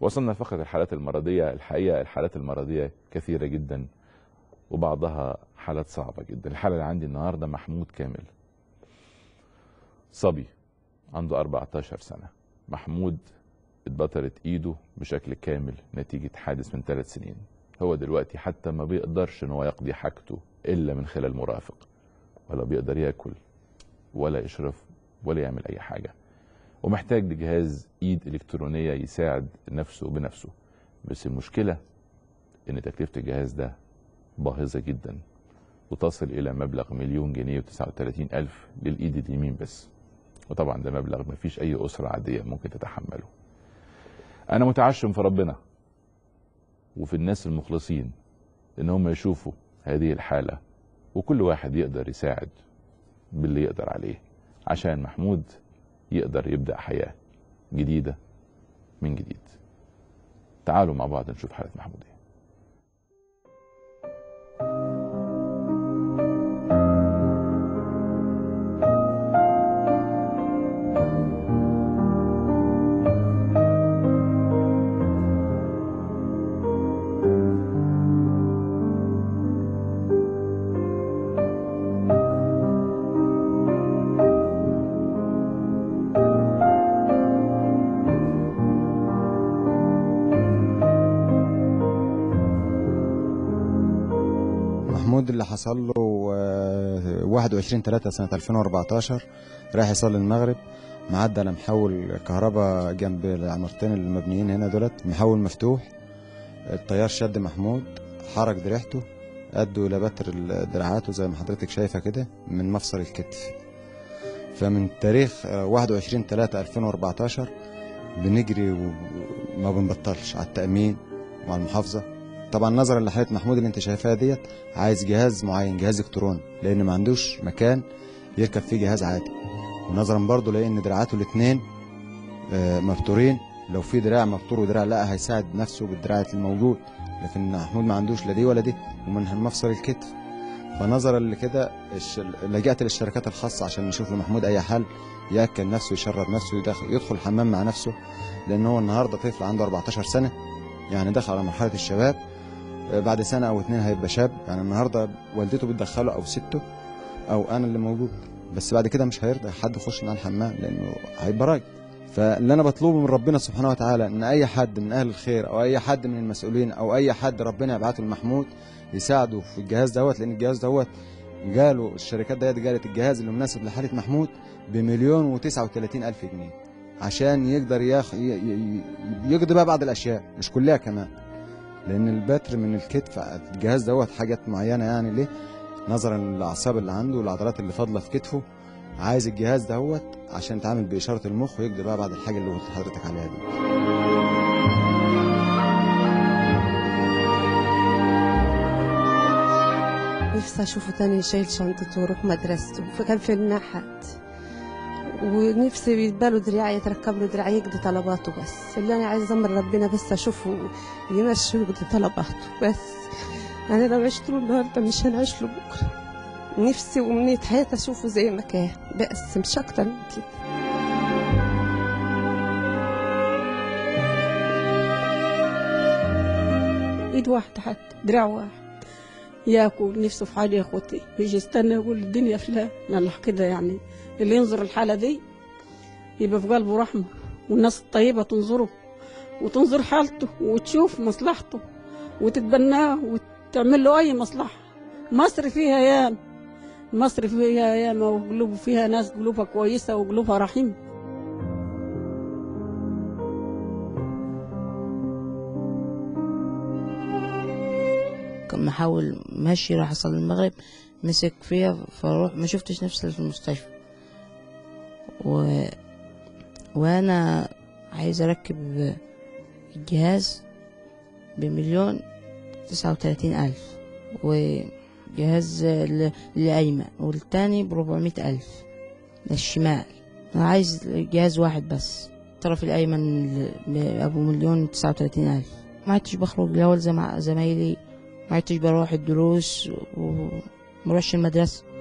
وصلنا فقط الحالات المرضية الحقيقة الحالات المرضية كثيرة جدا وبعضها حالات صعبة جدا الحالة اللي عندي النهاردة محمود كامل صبي عنده 14 سنة محمود اتبطرت ايده بشكل كامل نتيجة حادث من ثلاث سنين هو دلوقتي حتى ما بيقدرش ان هو يقضي حاجته الا من خلال مرافق ولا بيقدر ياكل ولا يشرب ولا يعمل اي حاجه ومحتاج لجهاز ايد الكترونيه يساعد نفسه بنفسه بس المشكله ان تكلفه الجهاز ده باهظه جدا وتصل الى مبلغ مليون جنيه و39 الف للايد اليمين بس وطبعا ده مبلغ ما فيش اي اسره عاديه ممكن تتحمله انا متعشم في ربنا وفي الناس المخلصين ان هم يشوفوا هذه الحاله وكل واحد يقدر يساعد باللي يقدر عليه عشان محمود يقدر يبدا حياه جديده من جديد تعالوا مع بعض نشوف حاله محمود ايه محمود اللي حصل له آه، 21 3 سنة 2014 رايح يصلي المغرب معدى على محول كهرباء جنب العمارتين المبنيين هنا دولت محول مفتوح الطيار شد محمود حرك دراعته أدوا إلى بتر دراعاته زي ما حضرتك شايفة كده من مفصل الكتف فمن تاريخ آه، 21 3 2014 بنجري وما بنبطلش على التأمين وعلى المحافظة طبعا نظرا لحاله محمود اللي انت شايفاها ديت عايز جهاز معين جهاز الكتروني لان ما عندوش مكان يركب فيه جهاز عادي ونظرا برضه لان دراعاته الاثنين مبتورين لو في دراع مبتور ودراع لا هيساعد نفسه بالدراع الموجود لكن محمود ما عندوش لا دي ولا دي ومن مفصل الكتف فنظرا لكده الش- لجأت للشركات الخاصة عشان نشوف لمحمود أي حل يأكل نفسه يشرب نفسه يدخل يدخل الحمام مع نفسه لأن هو النهاردة طفل عنده 14 سنة يعني دخل على مرحلة الشباب بعد سنه او اتنين هيبقى شاب يعني النهارده والدته بتدخله او سته او انا اللي موجود بس بعد كده مش هيرضى حد يخش معاه الحمام لانه هيبقى راجل فاللي انا بطلبه من ربنا سبحانه وتعالى ان اي حد من اهل الخير او اي حد من المسؤولين او اي حد ربنا يبعته لمحمود يساعده في الجهاز دوت لان الجهاز دوت قالوا الشركات ديت قالت الجهاز اللي مناسب لحاله محمود بمليون وتسعة وتلاتين الف جنيه عشان يقدر ياخ ي- ي- يقضي بقى بعض الاشياء مش كلها كمان لان البتر من الكتف الجهاز دوت حاجات معينه يعني ليه نظرا للاعصاب اللي عنده والعضلات اللي فاضله في كتفه عايز الجهاز دوت عشان يتعامل باشاره المخ ويقضي بقى بعد الحاجه اللي قلت لحضرتك عليها دي نفسي اشوفه تاني شايل شنطته ويروح مدرسته فكان في النحت ونفسي يبقى له دراع يتركب له دراع يقضي طلباته بس اللي انا عايزه من ربنا بس اشوفه يمشي ويقضي طلباته بس انا لو عشت له النهارده مش هنعيش له بكره نفسي وامنية حياتي اشوفه زي ما كان بس مش اكتر من كده ايد واحدة حتى دراع واحد ياكل نفسه في حاجة يا اخوتي يجي يستنى يقول الدنيا فلان يلا كده يعني اللي ينظر الحالة دي يبقى في قلبه رحمة والناس الطيبة تنظره وتنظر حالته وتشوف مصلحته وتتبناه وتعمل له أي مصلحة مصر فيها ياما مصر فيها ياما وقلوب فيها ناس قلوبها كويسة وقلوبها رحيمة كان محاول ماشي راح أصلي المغرب مسك فيها فروح ما شفتش نفسي في المستشفى و... وأنا عايز أركب الجهاز بمليون تسعة وتلاتين ألف وجهاز ل- لأيمن والتاني بربعمية ألف للشمال أنا عايز جهاز واحد بس الطرف الأيمن ل- بأبو مليون تسعة وتلاتين ألف ما عدتش بخرج الأول زي مع زمايلي ما عدتش بروح الدروس ومروحش المدرسة